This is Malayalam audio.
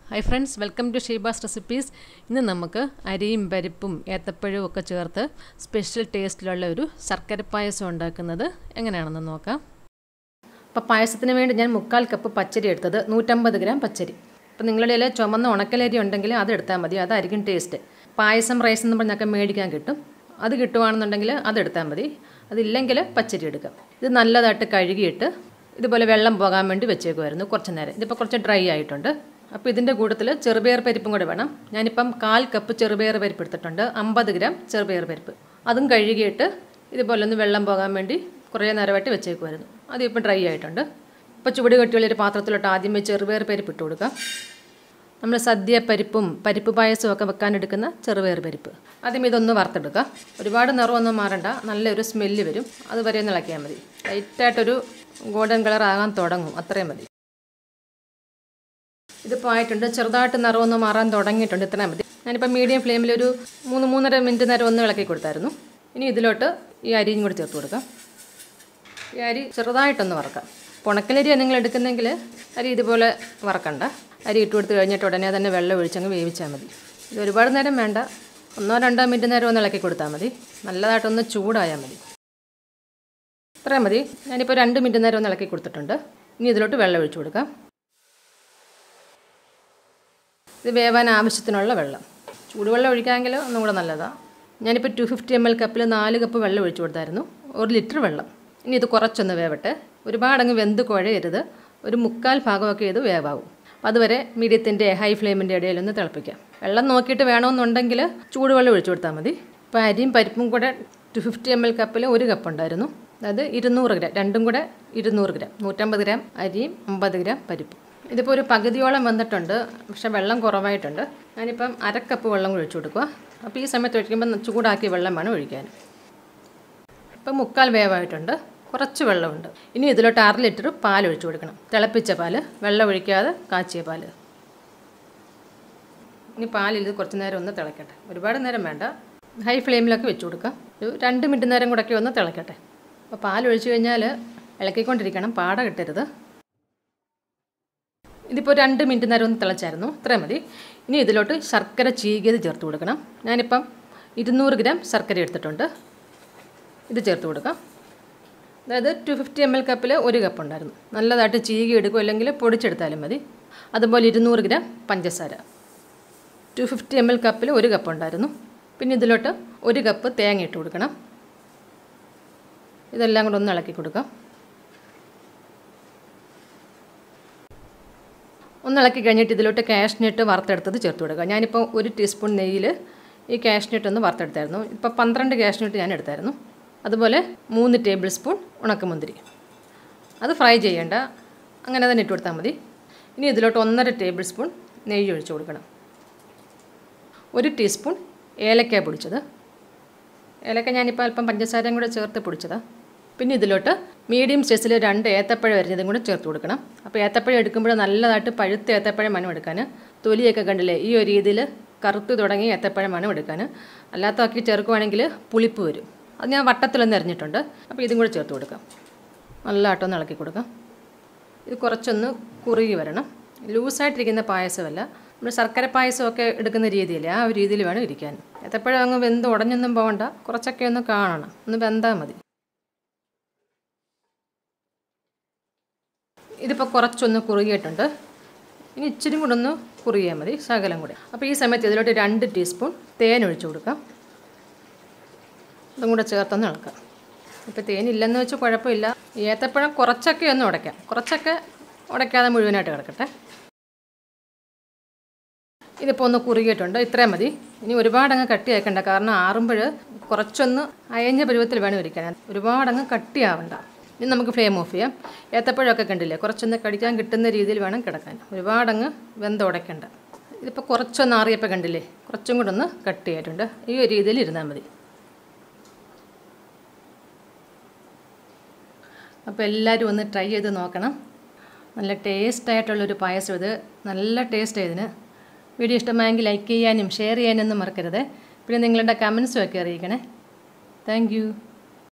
hi friends welcome to Sheeba's recipes ഇന്ന് നമുക്ക് അരിയും പരിപ്പും ഏത്തപ്പഴവും ഒക്കെ ചേർത്ത് സ്പെഷ്യൽ ടേസ്റ്റിലുള്ള ഒരു ശർക്കര പായസം ഉണ്ടാക്കുന്നത് എങ്ങനെയാണെന്ന് നോക്കാം അപ്പോൾ പായസത്തിന് വേണ്ടി ഞാൻ മുക്കാൽ കപ്പ് പച്ചരി എടുത്തത് നൂറ്റമ്പത് ഗ്രാം പച്ചരി അപ്പോൾ നിങ്ങളുടെ കയ്യിൽ ചുമന്ന ഉണക്കലരി ഉണ്ടെങ്കിൽ അത് എടുത്താൽ മതി അതായിരിക്കും ടേസ്റ്റ് പായസം റൈസ് എന്ന് പറഞ്ഞൊക്കെ മേടിക്കാൻ കിട്ടും അത് കിട്ടുവാണെന്നുണ്ടെങ്കിൽ അതെടുത്താൽ മതി അതില്ലെങ്കിൽ പച്ചരി എടുക്കാം ഇത് നല്ലതായിട്ട് കഴുകിയിട്ട് ഇതുപോലെ വെള്ളം പോകാൻ വേണ്ടി വെച്ചേക്കുമായിരുന്നു കുറച്ച് നേരം ഇതിപ്പോൾ കുറച്ച് ഡ്രൈ ആയിട്ടുണ്ട് അപ്പോൾ ഇതിൻ്റെ കൂട്ടത്തിൽ ചെറുപയർ പരിപ്പും കൂടെ വേണം ഞാനിപ്പം കാൽ കപ്പ് ചെറുപയർ പരിപ്പ് എടുത്തിട്ടുണ്ട് അമ്പത് ഗ്രാം ചെറുപയർ പരിപ്പ് അതും കഴുകിയിട്ട് ഇതുപോലെ ഒന്ന് വെള്ളം പോകാൻ വേണ്ടി കുറേ നേരമായിട്ട് വെച്ചേക്കുമായിരുന്നു അതിപ്പോൾ ഡ്രൈ ആയിട്ടുണ്ട് ഇപ്പോൾ ചുവട് കെട്ടിയുള്ളൊരു പാത്രത്തിലോട്ട് ആദ്യമേ ചെറുപയർ പരിപ്പ് ഇട്ട് കൊടുക്കാം നമ്മൾ സദ്യ പരിപ്പും പരിപ്പ് പായസവും ഒക്കെ വെക്കാനെടുക്കുന്ന ചെറുപയർ പരിപ്പ് ആദ്യം ഇതൊന്ന് വറുത്തെടുക്കുക ഒരുപാട് നിറമൊന്നും മാറണ്ട നല്ലൊരു സ്മെല്ല് വരും അതുവരെ ഒന്ന് ഇളക്കിയാൽ മതി ലൈറ്റായിട്ടൊരു ഗോൾഡൻ കളർ ആകാൻ തുടങ്ങും അത്രയും മതി ഇതിപ്പോൾ ആയിട്ടുണ്ട് ചെറുതായിട്ട് നിറമൊന്ന് മാറാൻ തുടങ്ങിയിട്ടുണ്ട് ഇത്രയും മതി ഞാനിപ്പോൾ മീഡിയം ഫ്ലെയിമിൽ ഒരു മൂന്ന് മൂന്നര മിനിറ്റ് നേരം ഒന്ന് ഇളക്കി കൊടുത്തായിരുന്നു ഇനി ഇതിലോട്ട് ഈ അരിയും കൂടി ചേർത്ത് കൊടുക്കാം ഈ അരി ചെറുതായിട്ടൊന്ന് വറക്കാം പുണക്കലരിയാണ് നിങ്ങൾ എടുക്കുന്നെങ്കിൽ അരി ഇതുപോലെ വറക്കണ്ട അരി ഇട്ട് കൊടുത്ത് കഴിഞ്ഞിട്ട് ഉടനെ തന്നെ വെള്ളം ഒഴിച്ചങ്ങ് വേവിച്ചാൽ മതി ഇത് ഒരുപാട് നേരം വേണ്ട ഒന്നോ രണ്ടോ മിനിറ്റ് നേരം ഒന്ന് ഇളക്കി കൊടുത്താൽ മതി നല്ലതായിട്ടൊന്ന് ചൂടായാൽ മതി ഇത്രയും മതി ഞാനിപ്പോൾ രണ്ട് മിനിറ്റ് നേരം ഒന്ന് ഇളക്കി കൊടുത്തിട്ടുണ്ട് ഇനി ഇതിലോട്ട് വെള്ളം ഒഴിച്ചു കൊടുക്കാം ഇത് വേവാൻ ആവശ്യത്തിനുള്ള വെള്ളം ചൂടുവെള്ളം ഒഴിക്കാമെങ്കിൽ ഒന്നും കൂടെ നല്ലതാണ് ഞാനിപ്പോൾ ടു ഫിഫ്റ്റി എം എൽ കപ്പിൽ നാല് കപ്പ് വെള്ളം ഒഴിച്ചു കൊടുത്തായിരുന്നു ഒരു ലിറ്റർ വെള്ളം ഇനി ഇത് കുറച്ചൊന്ന് വേവട്ടെ ഒരുപാടങ്ങ് വെന്ത് കുഴയരുത് ഒരു മുക്കാൽ ഭാഗമൊക്കെ ഇത് വേവാവും അപ്പോൾ അതുവരെ മീഡിയത്തിൻ്റെ ഹൈ ഫ്ലെയിമിൻ്റെ ഇടയിലൊന്ന് തിളപ്പിക്കാം വെള്ളം നോക്കിയിട്ട് വേണമെന്നുണ്ടെങ്കിൽ ചൂടുവെള്ളം ഒഴിച്ചു കൊടുത്താൽ മതി ഇപ്പോൾ അരിയും പരിപ്പും കൂടെ ടു ഫിഫ്റ്റി എം എൽ കപ്പിൽ ഒരു കപ്പ് ഉണ്ടായിരുന്നു അതായത് ഇരുന്നൂറ് ഗ്രാം രണ്ടും കൂടെ ഇരുന്നൂറ് ഗ്രാം നൂറ്റമ്പത് ഗ്രാം അരിയും അമ്പത് ഗ്രാം പരിപ്പും ഇതിപ്പോൾ ഒരു പകുതിയോളം വന്നിട്ടുണ്ട് പക്ഷെ വെള്ളം കുറവായിട്ടുണ്ട് ഞാനിപ്പം അരക്കപ്പ് വെള്ളം ഒഴിച്ചു കൊടുക്കുക അപ്പോൾ ഈ സമയത്ത് ഒഴിക്കുമ്പോൾ ചൂടാക്കിയ വെള്ളം വേണം ഒഴിക്കാൻ ഇപ്പം മുക്കാൽ വേവായിട്ടുണ്ട് കുറച്ച് വെള്ളമുണ്ട് ഇനി ഇതിലോട്ട് അര ലിറ്റർ പാൽ ഒഴിച്ചു കൊടുക്കണം തിളപ്പിച്ച പാൽ വെള്ളം ഒഴിക്കാതെ കാച്ചിയ പാൽ ഇനി പാലിൽ ഇത് കുറച്ച് നേരം ഒന്ന് തിളക്കട്ടെ ഒരുപാട് നേരം വേണ്ട ഹൈ ഫ്ലെയിമിലൊക്കെ വെച്ച് കൊടുക്കാം ഒരു രണ്ട് മിനിറ്റ് നേരം കൂടെയൊക്കെ ഒന്ന് തിളക്കട്ടെ അപ്പോൾ പാൽ ഒഴിച്ചു കഴിഞ്ഞാൽ ഇളക്കിക്കൊണ്ടിരിക്കണം പാട കിട്ടരുത് ഇതിപ്പോൾ രണ്ട് മിനിറ്റ് നേരം ഒന്ന് തിളച്ചായിരുന്നു ഇത്രയും മതി ഇനി ഇതിലോട്ട് ശർക്കര ചീകിയത് ചേർത്ത് കൊടുക്കണം ഞാനിപ്പം ഇരുന്നൂറ് ഗ്രാം ശർക്കര എടുത്തിട്ടുണ്ട് ഇത് ചേർത്ത് കൊടുക്കാം അതായത് ടു ഫിഫ്റ്റി എം എൽ കപ്പിൽ ഒരു കപ്പ് ഉണ്ടായിരുന്നു നല്ലതായിട്ട് ചീകി എടുക്കും അല്ലെങ്കിൽ പൊടിച്ചെടുത്താലും മതി അതുപോലെ ഇരുന്നൂറ് ഗ്രാം പഞ്ചസാര ടു ഫിഫ്റ്റി എം എൽ കപ്പിൽ ഒരു കപ്പ് ഉണ്ടായിരുന്നു പിന്നെ ഇതിലോട്ട് ഒരു കപ്പ് തേങ്ങ ഇട്ട് കൊടുക്കണം ഇതെല്ലാം കൂടെ ഒന്ന് ഇളക്കി കൊടുക്കാം ഒന്ന് ഇളക്കി കഴിഞ്ഞിട്ട് ഇതിലോട്ട് കാഷ്നട്ട് വറുത്തെടുത്തത് ചേർത്ത് കൊടുക്കുക ഞാനിപ്പോൾ ഒരു ടീസ്പൂൺ നെയ്യിൽ ഈ കാഷ്നട്ട് ഒന്ന് വറുത്തെടുത്തായിരുന്നു ഇപ്പോൾ പന്ത്രണ്ട് കാഷ്നട്ട് ഞാൻ എടുത്തായിരുന്നു അതുപോലെ മൂന്ന് ടേബിൾ സ്പൂൺ ഉണക്കമുന്തിരി അത് ഫ്രൈ ചെയ്യേണ്ട അങ്ങനെ തന്നെ ഇട്ട് കൊടുത്താൽ മതി ഇനി ഇതിലോട്ട് ഒന്നര ടേബിൾ സ്പൂൺ നെയ്യ് ഒഴിച്ചു കൊടുക്കണം ഒരു ടീസ്പൂൺ ഏലക്ക പൊടിച്ചത് ഏലക്ക ഞാനിപ്പോൾ അല്പം പഞ്ചസാരയും കൂടെ ചേർത്ത് പൊടിച്ചതാണ് പിന്നെ ഇതിലോട്ട് മീഡിയം സൈസിൽ രണ്ട് ഏത്തപ്പഴം അരിഞ്ഞതും കൂടെ ചേർത്ത് കൊടുക്കണം അപ്പോൾ ഏത്തപ്പഴം എടുക്കുമ്പോൾ നല്ലതായിട്ട് പഴുത്ത ഏത്തപ്പഴം മണം എടുക്കാൻ തൊലിയൊക്കെ കണ്ടില്ലേ ഈ ഒരു രീതിയിൽ കറുത്ത് തുടങ്ങി ഏത്തപ്പഴം മണം എടുക്കാൻ അല്ലാത്തതൊക്കെ ചേർക്കുവാണെങ്കിൽ പുളിപ്പ് വരും അത് ഞാൻ വട്ടത്തിലൊന്ന് എറിഞ്ഞിട്ടുണ്ട് അപ്പോൾ ഇതും കൂടെ ചേർത്ത് കൊടുക്കാം നല്ലതായിട്ടൊന്ന് ഇളക്കി കൊടുക്കാം ഇത് കുറച്ചൊന്ന് കുറുകി വരണം ലൂസായിട്ടിരിക്കുന്ന പായസമല്ല നമ്മൾ ശർക്കര പായസമൊക്കെ എടുക്കുന്ന രീതിയിൽ ആ ഒരു രീതിയിൽ വേണം ഇരിക്കാൻ ഏത്തപ്പഴം അങ്ങ് വെന്ത് ഉടഞ്ഞൊന്നും പോകണ്ട കുറച്ചൊക്കെ ഒന്ന് കാണണം ഒന്ന് വെന്താൽ മതി ഇതിപ്പോൾ കുറച്ചൊന്ന് കുറുകിയിട്ടുണ്ട് ഇനി ഇച്ചിരി കൂടെ ഒന്ന് കുറുകിയാൽ മതി ശകലം കൂടെ അപ്പോൾ ഈ സമയത്ത് ഇതിലോട്ട് രണ്ട് ടീസ്പൂൺ തേൻ ഒഴിച്ചു കൊടുക്കാം ഇതും കൂടെ ചേർത്തൊന്ന് ഇളക്കാം ഇപ്പോൾ തേനില്ലെന്ന് വെച്ച് കുഴപ്പമില്ല ഏത്തപ്പഴം കുറച്ചൊക്കെ ഒന്ന് ഉടയ്ക്കാം കുറച്ചൊക്കെ ഉടയ്ക്കാതെ മുഴുവനായിട്ട് കിടക്കട്ടെ ഇതിപ്പോൾ ഒന്ന് കുറുകിയിട്ടുണ്ട് ഇത്രയും മതി ഇനി ഒരുപാടങ്ങ് കട്ടി ആക്കണ്ട കാരണം ആറുമ്പോൾ കുറച്ചൊന്ന് അയഞ്ഞ പരുവത്തിൽ വേണം ഇരിക്കാൻ ഒരുപാടങ്ങ് കട്ടിയാവണ്ട ഇനി നമുക്ക് ഫ്ലെയിം ഓഫ് ചെയ്യാം ഏത്തപ്പഴമൊക്കെ കണ്ടില്ലേ കുറച്ചൊന്ന് കടിക്കാൻ കിട്ടുന്ന രീതിയിൽ വേണം കിടക്കാൻ ഒരുപാടങ്ങ് വെന്ത് ഉടയ്ക്കണ്ട ഇതിപ്പോൾ കുറച്ചൊന്ന് ആറിയപ്പോൾ കണ്ടില്ലേ കുറച്ചും കൂടെ ഒന്ന് കട്ട് ചെയ്തിട്ടുണ്ട് ഈ ഒരു രീതിയിൽ ഇരുന്നാൽ മതി അപ്പോൾ എല്ലാവരും ഒന്ന് ട്രൈ ചെയ്ത് നോക്കണം നല്ല ടേസ്റ്റായിട്ടുള്ളൊരു പായസം ഇത് നല്ല ടേസ്റ്റ് ഇതിന് വീഡിയോ ഇഷ്ടമായെങ്കിൽ ലൈക്ക് ചെയ്യാനും ഷെയർ ചെയ്യാനൊന്നും മറക്കരുത് പിന്നെ നിങ്ങളുടെ കമൻസും ഒക്കെ അറിയിക്കണേ താങ്ക്